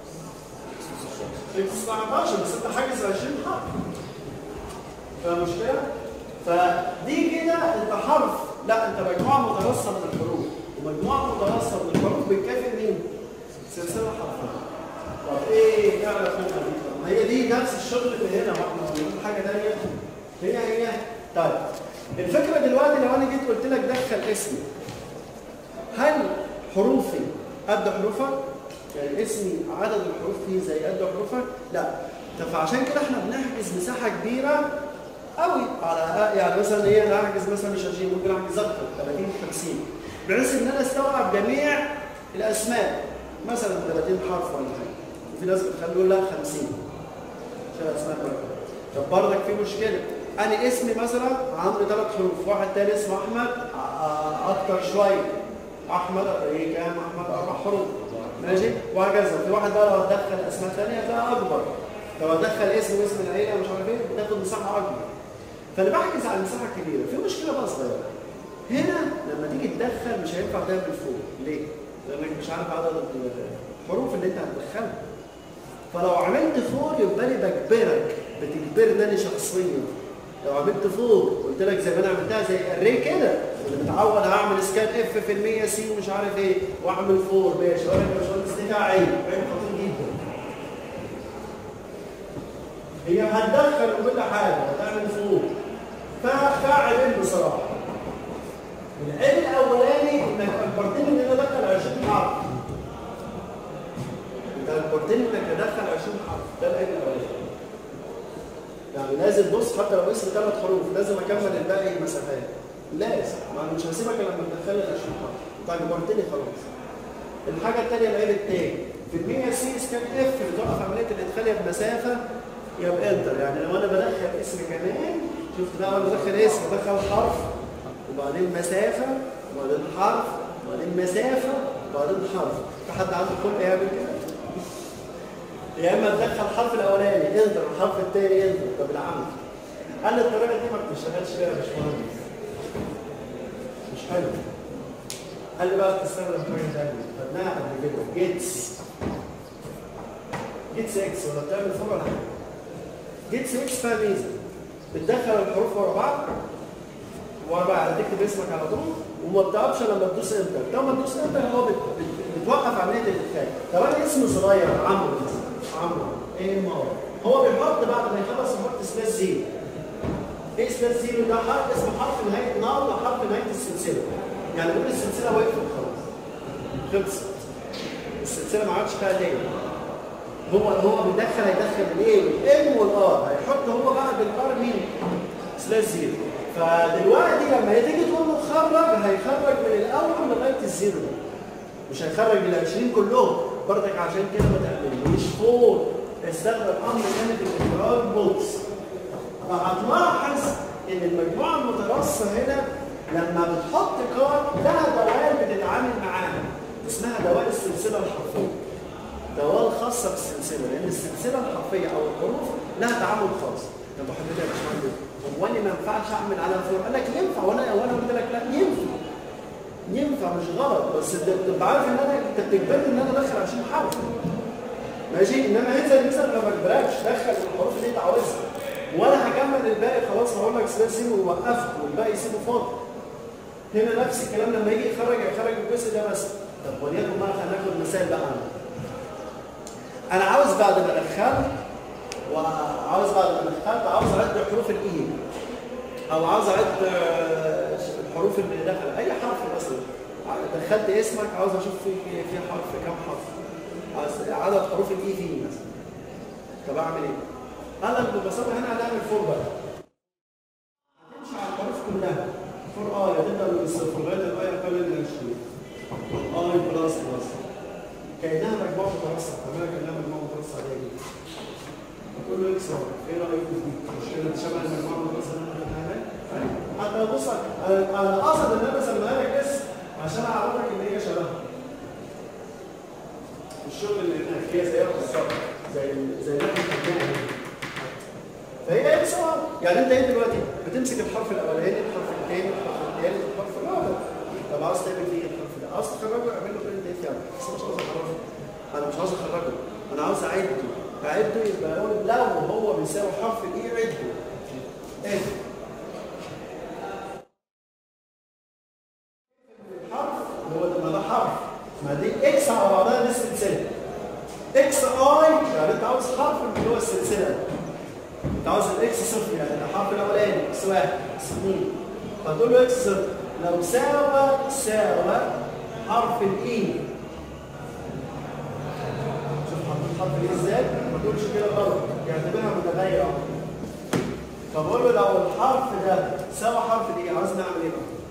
اكس 19 بس انت حاجز 20 حرف فاهم مشكله؟ فدي كده انت حرف لا انت مجموعه مترصه من الحروف ومجموعه مترصه من الحروف بتكافئ مين؟ سلسله حرفيه طب ايه نعرف منها دي؟ طب ما هي دي نفس الشغل اللي هنا ما احنا بنقول حاجه ثانيه هي هي طيب الفكره دلوقتي لو انا جيت قلت لك دخل اسمي هل حروفي قد حروفك؟ يعني اسمي عدد الحروف فيه زي قد حروفك؟ لا طب فعشان كده احنا بنحجز مساحه كبيره قوي على يعني مثلا ايه انا احجز مثلا مش 20 ممكن احجز اكتر 30 50 بحيث ان انا استوعب جميع الاسماء مثلا 30 حرف ولا حاجه وفي ناس بتخلي يقول لا 50 عشان الاسماء بركه طب برضك في مشكله انا اسمي مثلا عندي ثلاث حروف واحد تاني اسمه احمد ع- ع- اكتر شويه احمد ايه كام احمد اربع حروف ماشي وهكذا في واحد بقى لو هتدخل اسماء ثانيه ده اكبر لو هتدخل اسم واسم العيله مش عارف ايه بتاخد مساحه اكبر فانا بحجز على المساحه الكبيره في مشكله بقى صغيره هنا لما تيجي تدخل مش هينفع تعمل فوق ليه؟ لانك مش عارف عدد الحروف اللي انت هتدخلها فلو عملت فوق يبقى لي بجبرك بتجبرني انا شخصيا لو عملت فوق قلت لك زي ما انا عملتها زي الري كده اللي متعود هعمل سكان اف في المية سي ومش عارف ايه واعمل فور ماشي وانا يا باشمهندس دي فيها عيب عيب خطير جدا هي هتدخل كل حاجه هتعمل فوق فيها عيبين بصراحه العيب الاولاني انك اجبرتني ان انا ادخل 20 حرف انت اجبرتني انك تدخل 20 حرف ده العيب الاولاني يعني لازم بص حتى لو اسم ثلاث حروف لازم اكمل الباقي مسافات لازم ما أنا مش هسيبك لما تدخل لي 20 حرف انت اجبرتني خلاص الحاجه الثانيه العيب الثاني في المية سي سكان اف بتوقف عمليه الادخال يا بمسافه يا بانتر يعني لو انا بدخل اسم كمان شفت بقى وانا بدخل اسم بدخل حرف وبعدين مسافه وبعدين حرف وبعدين مسافه وبعدين حرف في حد عنده خلق يعمل كده يا اما تدخل الحرف الاولاني انتر الحرف الثاني انتر طب العمل قال لي الطريقه دي ما بتشتغلش بيها يا باشمهندس مش حلو قال لي بقى بتستخدم حاجه ثانيه خدناها قبل كده جيتس جيتس اكس ولا بتعمل فور ولا حاجه جيتس اكس فيها ميزه بتدخل الحروف ورا بعض ورا بعض تكتب اسمك على طول وما بتقفش لما تدوس انتر طب ما تدوس انتر هو بت- بت- بتوقف عمليه الادخال طب انا اسم صغير عمرو مثلا عمرو ايه ما هو بيحط بعد ما يخلص يحط سلاش زيرو ايه سلاش زيرو ده حرف اسمه حرف نهايه نار وحرف نهايه السلسله يعني بيقول السلسله وقفت خلاص خلصت السلسله ما عادش فيها تاني هو هو بيدخل هيدخل الايه والام والار هيحط هو بقى بالار مين سلاش زيرو فدلوقتي لما تيجي تقول له خرج هيخرج من الاول لغايه الزيرو ده مش هيخرج ال 20 كلهم برضك عشان كده ما تعملوش فوق استخدم امر ثاني في الاخراج بوكس فهتلاحظ ان المجموعه المترصه هنا لما بتحط كار لها دوائر بتتعامل معاها اسمها دوائر السلسله الحرفيه دوائر خاصه بالسلسله لان السلسله الحرفيه او الحروف لها تعامل خاص طب حضرتك يا باشمهندس هو انا ما ينفعش اعمل على فوق قال لك ينفع وانا وانا قلت لك لا ينفع ينفع مش غلط بس انت تبقى عارف ان انا انت بتجبرني ان انا ادخل 20 حرف ماشي انما هي مثلا ما بجبركش دخل الحروف اللي انت عاوزها وانا هكمل الباقي خلاص هقول لك سلاش زيرو ووقفت والباقي سيبه فاضي هنا نفس الكلام لما يجي يخرج هيخرج الجزء ده بس طب وليكن بقى هناخد مثال بقى عنه انا عاوز بعد ما دخلت وعاوز بعد ما دخلت عاوز اعد حروف الاي او عاوز اعد آه، الحروف اللي دخل اي حرف مثلا دخلت اسمك عاوز اشوف في في حرف كام حرف عاوز عدد حروف الاي في مثلا طب اعمل ايه؟ انا ببساطه هنا هنعمل فور بقى هتمشي على الحروف كلها فور اي هتبدا من الصفر لغايه الاي اقل من 20 اي بلس بلس كانها مجموعه متوسط تعملها كانها مجموعه متوسط عاديه جدا هتقول له اكس ايه رايك في دي؟ مش كده تشبه المجموعه المتوسط اللي احنا خدناها هناك؟ حتى بص انا أنا قصد ان انا اسميها لك اسم عشان اعرفك ان هي شبهها الشغل اللي هناك هي زيها بالظبط زي زي اللي احنا خدناها هنا. فهي اكس ار يعني انت ايه دلوقتي بتمسك الحرف الاولاني الحرف الثاني الحرف الثالث الحرف الرابع طب عاوز تعمل فيه ايه الحرف ده عاوز تخرجه اعمل له برنت اف يعني بس أنا مش عاوز اخرجه انا مش عاوز اخرجه انا عاوز اعده اعده يبقى لو لو هو بيساوي حرف الاي عده ايه الحرف هو ده ما ده حرف ما دي اكس على بعضها دي السلسله اكس اي يعني انت عاوز حرف من جوه السلسله انت عاوز الاكس صفر يعني الحرف الاولاني اكس واحد اكس اثنين فتقول له اكس صفر لو ساوى ساوى حرف الاي شوف حرف حرف الاي ازاي ما تقولش كده غلط يعتبرها متغير اهو فبقول له لو الحرف ده ساوى حرف الاي عاوز نعمل ايه بقى؟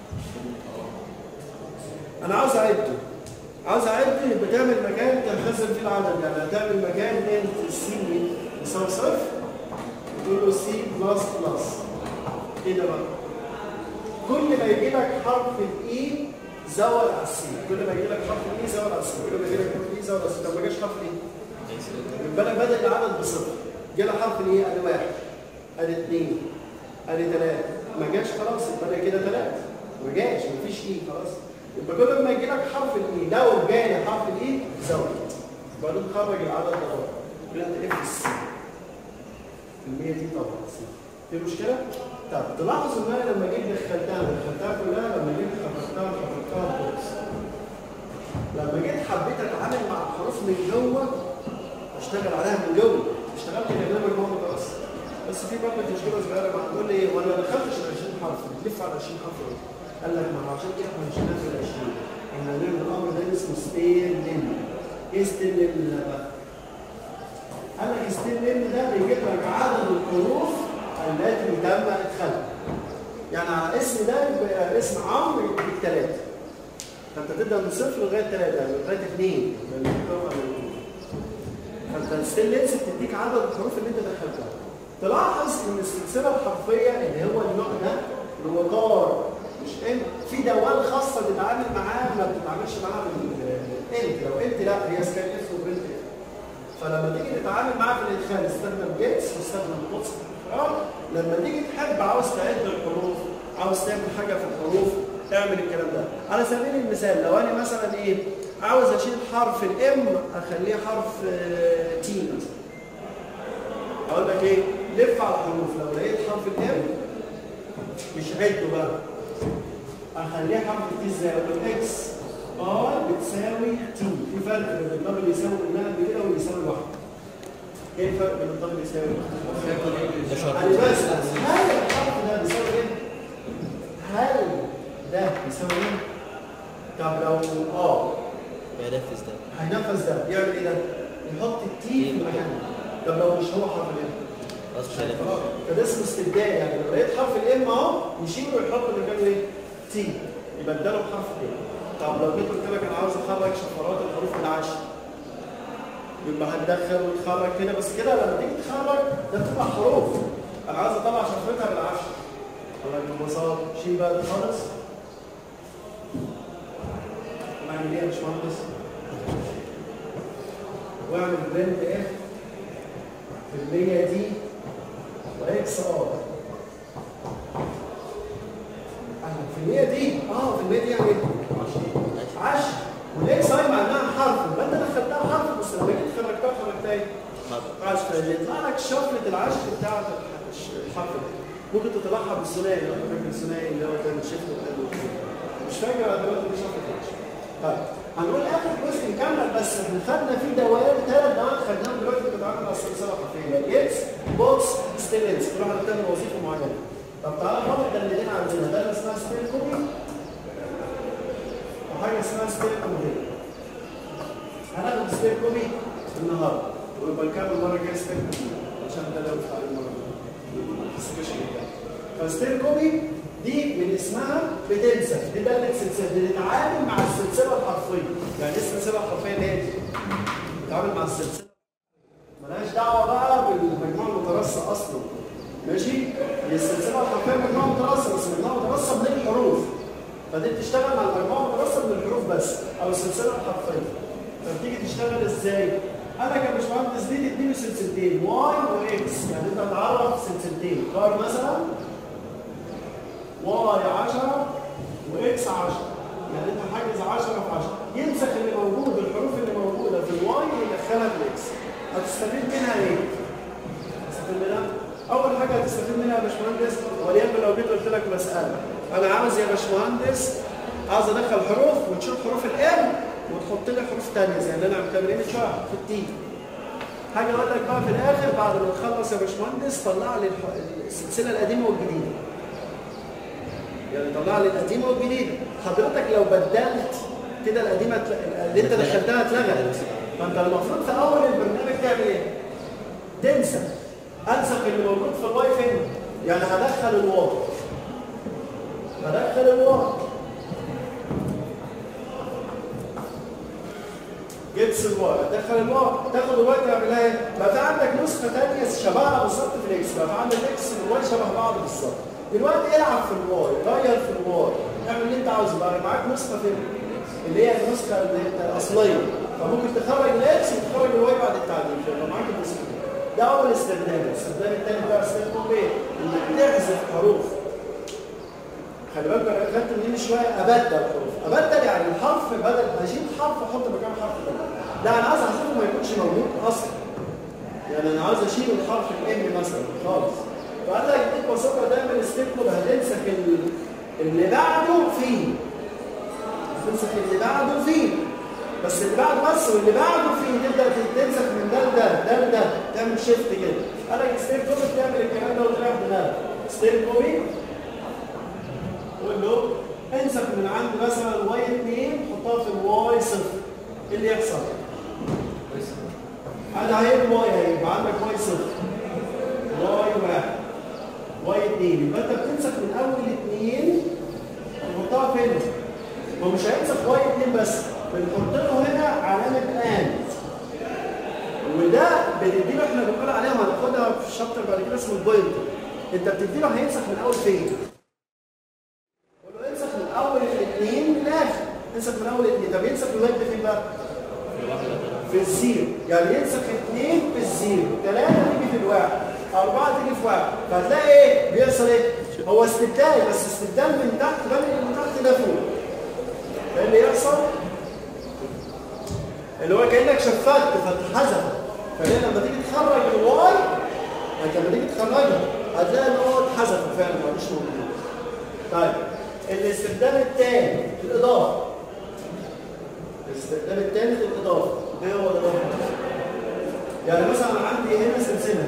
انا عاوز اعده عاوز اعده يبقى تعمل مكان تنخزن فيه العدد يعني هتعمل مكان انت سي يساوي صفر تقول له سي بلس بلس كده بقى كل ما يجي لك حرف الاي زود على السي كل ما يجي لك حرف الاي زود على السي كل ما يجي لك حرف الاي زود على السي طب ما جاش حرف الاي يبقى انا بدل العدد بصفر جالي حرف الاي ادي واحد ادي اثنين ادي ثلاثه ما جاش خلاص يبقى انا كده ثلاثه ما جاش مفيش اي خلاص يبقى كل ما يجي لك حرف الاي لو جالي حرف الاي زود يبقى ده خرج العدد ده بره يبقى انت اف السي المية دي طبعا سي في مشكله؟ طب تلاحظوا ان انا لما جيت دخلتها دخلتها كلها لما جيت خرجتها خرجتها بوكس لما جيت حبيت اتعامل مع الحروف من جوه اشتغل عليها من جوه اشتغلت كانها مجموعه متوسط بس في برضه مشكله صغيره بقى تقول لي ايه وانا ما دخلتش ال 20 حرف بتلف على 20 حرف ايه؟ قال لك ما هو عشان كده احنا مش هنعمل 20 احنا هنعمل الامر ده اسمه ستيل لين ايه ستيل لين ده بقى؟ قال لك ستيل لين ده بيجيب لك عدد الحروف التي تم ادخالها يعني على اسم ده يبقى اسم عمرو يديك ثلاثه فانت تبدا من صفر لغايه ثلاثه يعني لغايه اثنين فانت ستيل لينس بتديك عدد الحروف اللي انت دخلتها تلاحظ ان السلسله الحرفيه اللي هو النوع ده الوقار مش ان في دوال خاصه تتعامل معاه ما بتتعاملش معاها بالانت لو انت لا هي سكان اف وبنت اف فلما تيجي تتعامل معاه في الادخال استخدم جيتس واستخدم قدس الافراد لما تيجي تحب عاوز تعد الحروف عاوز تعمل حاجه في الحروف اعمل الكلام ده على سبيل المثال لو انا مثلا ايه عاوز اشيل حرف الام اخليه حرف آه، تي مثلا اقول لك ايه لف على الحروف لو لقيت حرف الام مش عده بقى اخليه حرف تي ازاي اقول اكس اي بتساوي تي في فرق بين الدبل يساوي منها قد كده ويساوي واحد ايه الفرق بين الدبل يساوي ده شرط يعني بس هل الحرف ده بيساوي ايه؟ هل ده بيساوي ايه؟ طب لو اه بينفذ ده هينفذ ده يعمل ايه ده؟ يحط التي في مكانه طب لو مش هو حرف الام خلاص مش هينفذ خلاص فده اسمه استبدال يعني لو لقيت حرف الام اهو يشيله ويحط مكانه ايه؟ تي يبدله بحرف الام طب لو جيت قلت لك انا عاوز اخرج شفرات الحروف من عشرة يبقى هتدخل وتخرج كده بس كده لما تيجي تخرج ده بتبقى حروف انا عاوز اطلع شفرتها بالعشرة الله ببساطه شيل بقى ده خالص واعمل ايه يا باشمهندس؟ واعمل برنت اف في المية دي واكس ار في المية دي اه في المية دي يعني ايه؟ 10 والاكس اي معناها حرف يبقى انت دخلتها حرف بس لما جيت خرجتها خرجتها ايه؟ 10 اللي يطلع لك شفرة العشر بتاعت الحرف ده ممكن تطلعها بالثنائي لو فاكر الثنائي اللي هو كان شفت مش فاكر انا دلوقتي دي شفرة العشر طيب هنقول اخر جزء نكمل بس احنا خدنا فيه دوائر ثلاث دوائر خدناهم دلوقتي بتتعامل مع السلسله الحرفيه اكس بوكس ستيلنس كل واحده بتعمل وظيفه معينه طب تعالى ناخد ده اللي هنا عندنا ده اللي اسمها ستيل كوبي ستير كومي هناخد ستير كومي النهارده ويبقى نكمل المره الجايه ستير كومي عشان ده لو بتاع المره السكشن فستير كومي دي من اسمها بتنسى دي دالة سلسله بتتعامل مع السلسله الحرفيه يعني ايه السلسله الحرفيه اللي هي دي؟ بتتعامل مع السلسله ملهاش دعوه بقى بالمجموعه المترصه اصلا ماشي هي السلسله الحرفيه مجموعه مترصه بس مجموعه مترصه من الحروف فدي بتشتغل مع المجموعه المترصه من الحروف بس او السلسله الحرفيه فبتيجي تشتغل ازاي؟ انا كباشمهندس دي تديني سلسلتين واي واكس يعني انت هتعرف سلسلتين كار مثلا واي 10 واكس 10 يعني انت حاجز 10 في 10 ينسخ اللي موجود الحروف اللي موجوده في الواي ويدخلها في الاكس هتستفيد منها ايه؟ هتستفيد منها اول حاجه هتستفيد منها يا باشمهندس وليكن لو جيت قلت لك مساله انا عاوز يا باشمهندس عاوز ادخل حروف وتشوف حروف الام وتحط لي حروف ثانيه زي اللي انا مكملين من شويه في التي حاجه اقول لك بقى في الاخر بعد ما تخلص يا باشمهندس طلع لي الح- السلسله القديمه والجديده يعني طلع لي القديمه والجديده حضرتك لو بدلت كده القديمه تل- اللي انت دخلتها اتلغت فانت المفروض في اول البرنامج تعمل ايه؟ تنسى انسخ اللي موجود في الواي فين؟ يعني هدخل الواي هدخل الواي جبس الواي هتدخل الواي تاخد الواي تعملها ايه؟ بقى في عندك نسخه ثانيه شبهها بالظبط في الاكس بقى في عندك اكس والواي شبه بعض بالظبط دلوقتي العب في الواي غير في الواي اعمل اللي انت عاوزه بقى معاك نسخه في اللي هي النسخه اللي هي الاصليه فممكن تخرج الاكس وتخرج الواي بعد التعديل فيبقى معاك النسخه دي. ده اول استخدام الاستخدام الثاني بقى استخدام ايه؟ انك تحذف حروف خلي بالك انا خدت منين شويه ابدل حروف ابدل يعني الحرف بدل ما اشيل حرف احط مكان حرف تاني لا انا عايز احذفه ما يكونش موجود اصلا يعني انا عاوز اشيل الحرف الام مثلا خالص فقال لك دي ببساطه دايما الستيبل هتنسخ ال- اللي بعده فيه هتنسخ اللي بعده فيه بس اللي بعده بس واللي بعده فيه تبدا تنسخ من ده لده ده لده تعمل شيفت كده قال لك ستيب كوبي بتعمل الكلام ده وتريح دماغك ستيب كوبي قول له انسخ من عند مثلا واي 2 حطها في الواي صفر ايه اللي يحصل؟ انا هيبقى واي هيبقى عندك واي صفر واي واحد واي 2 يبقى انت بتنسخ من اول اثنين تحطها فين؟ هو مش هينسخ واي 2 بس بنحط له هنا علامه اند وده بتديله احنا بنقول عليها هناخدها في الشابتر بعد كده اسمه البوينتر انت بتديله هينسخ من اول فين؟ قول له انسخ من اول الاثنين للاخر انسخ من اول الاثنين طب ينسخ الواحد ده فين بقى؟ في الزيرو يعني ينسخ اثنين في الزيرو ثلاثة تيجي في الواحد أربعة تيجي في واحد فهتلاقي إيه؟ بيحصل إيه؟ هو استبدال بس استبدال من تحت بنقل من تحت ده فوق إيه اللي يحصل؟ اللي هو كأنك شفت فتحذف فهي لما تيجي تخرج الواي يعني لما تيجي تخرجها هتلاقي إن هو اتحذف فعلا مش موجود طيب الاستخدام الثاني الإضافة الاستخدام الثاني للإضافة ايه هو الإضافة؟ يعني مثلا أنا عندي هنا سلسلة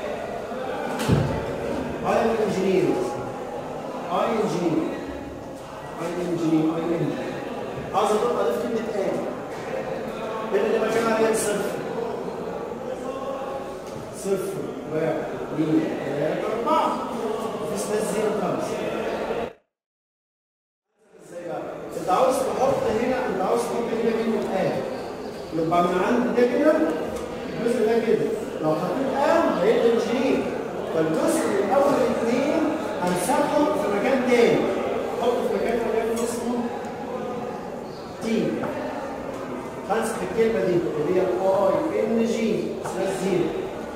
I am engineer I engineer I engineer I engineer عاوز أضيف أضيف كلمة آن هنا اللي مكانها هي صفر صفر واحد اثنين ثلاثة أربعة في اسمها الزيرو خمسة ازاي بقى؟ انت عاوز تحط هنا انت عاوز تحط هنا كلمه ان يبقى من عند ده كده الجزء ده كده لو حطيت ان هيبقى انجينير فالجزء الاول الاثنين هنسحبه في مكان تاني حطه في مكان وليكن اسمه تي هنسخ الكلمه دي اللي هي اي ان جي اسمها الزيرو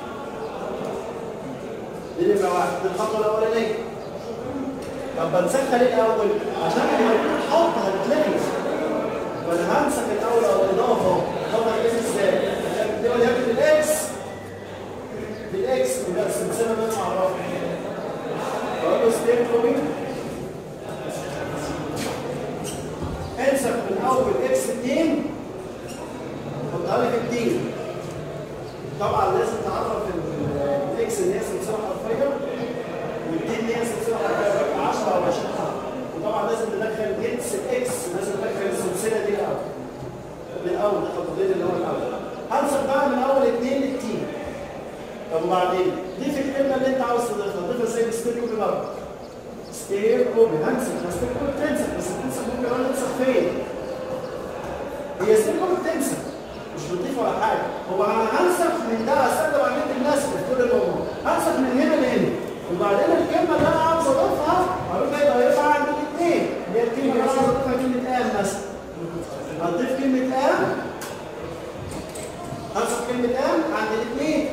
دي نمره واحد دي الخطوه الاولانيه طب بنسخها ليه الاول؟ عشان لما تيجي تحط هتتلغي فانا همسك الاول او الاضافه اضافه الاكس ازاي؟ دي وليكن الاكس بالاكس يبقى السلسله اللي انا اعرفها بقول له ستيب كومي انسخ من اول اكس 2 حطها لك التين طبعا لازم تعرف ال- الاكس ان هي سلسله حرفيه والتين هي سلسله حرفيه 10 او 20 حرف وطبعا لازم تدخل جنس الاكس لازم تدخل السلسله دي الاول الاول دي خطوتين اللي هو الاول هنسخ بقى من اول اثنين للتين طب وبعدين دي في الكلمه اللي انت عاوز تضيفها تضيفها ازاي بستير اوبن برضه ستير اوبن هنسخ بس ستير اوبن تنسخ بس تنسخ ممكن اقول تنسخ فين هي ستير اوبن تنسخ مش بتضيف ولا حاجه هو انا هنسخ من ده استخدم عمليه النسخ في كل الموضوع هنسخ من هنا لهنا وبعدين الكلمه اللي انا عاوز اضيفها هروح ايه ضايفها عند الاثنين اللي هي الكلمه اللي عاوز اضيفها كلمه ام مثلا هضيف كلمه ام هنسخ كلمه ام عند الاثنين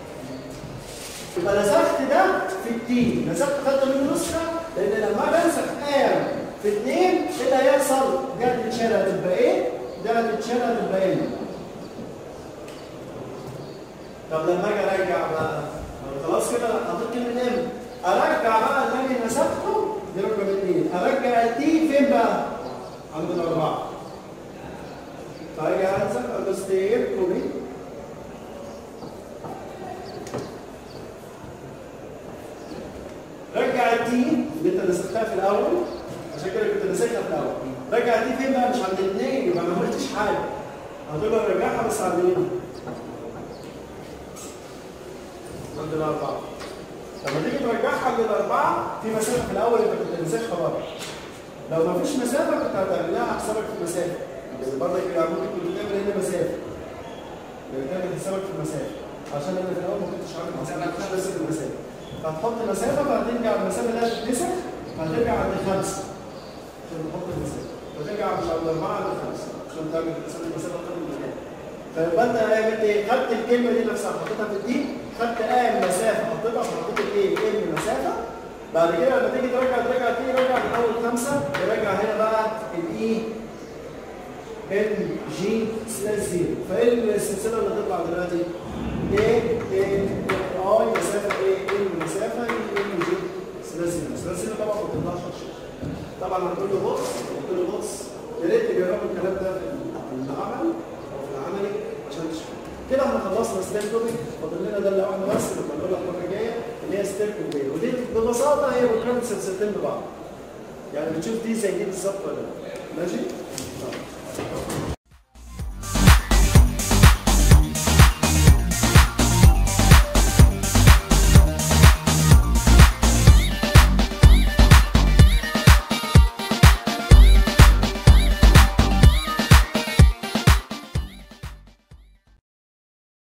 يبقى نسخت ده في التين نسخت خدت منه نسخه لان لما بنسخ ام في اثنين ايه اللي هيحصل؟ ده هتتشال هتبقى ايه؟ ده هتتشال هتبقى ايه؟ طب لما اجي ارجع بقى خلاص كده حطيت كلمه ام ارجع بقى اللي انا نسخته دي رقم اثنين ارجع التي فين بقى؟ عند الاربعه فارجع انسخ اجستير كوبي رجع التي اللي انت نسختها في الاول عشان كده كنت ناسخها في الاول رجع التي فين بقى مش عند الاثنين يبقى ما عملتش حاجه هتبقى رجعها بس عند مين؟ عند الاربعه لما تيجي ترجعها عند الاربعه في مسافه في الاول انت كنت ناسخها بره لو ما فيش مسافه كنت هتعمل لها حسابك في المسافه بس برضه كده ممكن كنت تعمل هنا مسافه يعني تعمل حسابك في المسافه عشان انا في الاول ما كنتش عامل حسابك بس في المسافه هتحط مسافة فهترجع المسافة اللي هتتنسخ هترجع عند خمسة عشان تحط المسافة فترجع مش عند أربعة عند خمسة عشان تعمل حساب المسافة قدر المكان فيبقى أنت عملت إيه؟ خدت الكلمة دي نفسها حطيتها في الدي خدت آم مسافة حطيتها فحطيت الإيه؟ إم مسافة بعد كده لما تيجي ترجع ترجع تيجي رجع من أول خمسة ترجع هنا بقى الإي ام جي سلاش زيرو فايه السلسله اللي هتطلع دلوقتي؟ ايه ايه اي مسافه ايه ايه المسافه ام جي سلاش زيرو سلاش زيرو طبعا ما بتطلعش على الشاشه طبعا هتقول له بص هتقول له بص يا ريت تجربوا الكلام ده في المعمل او في العملي عشان تشوفوا كده احنا خلصنا ستير توبيك فاضل لنا ده اللي واحده بس اللي بنقولها المره الجايه اللي هي ستير كوبي ودي ببساطه هي بتربط سلسلتين ببعض يعني بتشوف دي زي دي بالظبط ولا لا ماشي؟ طيب.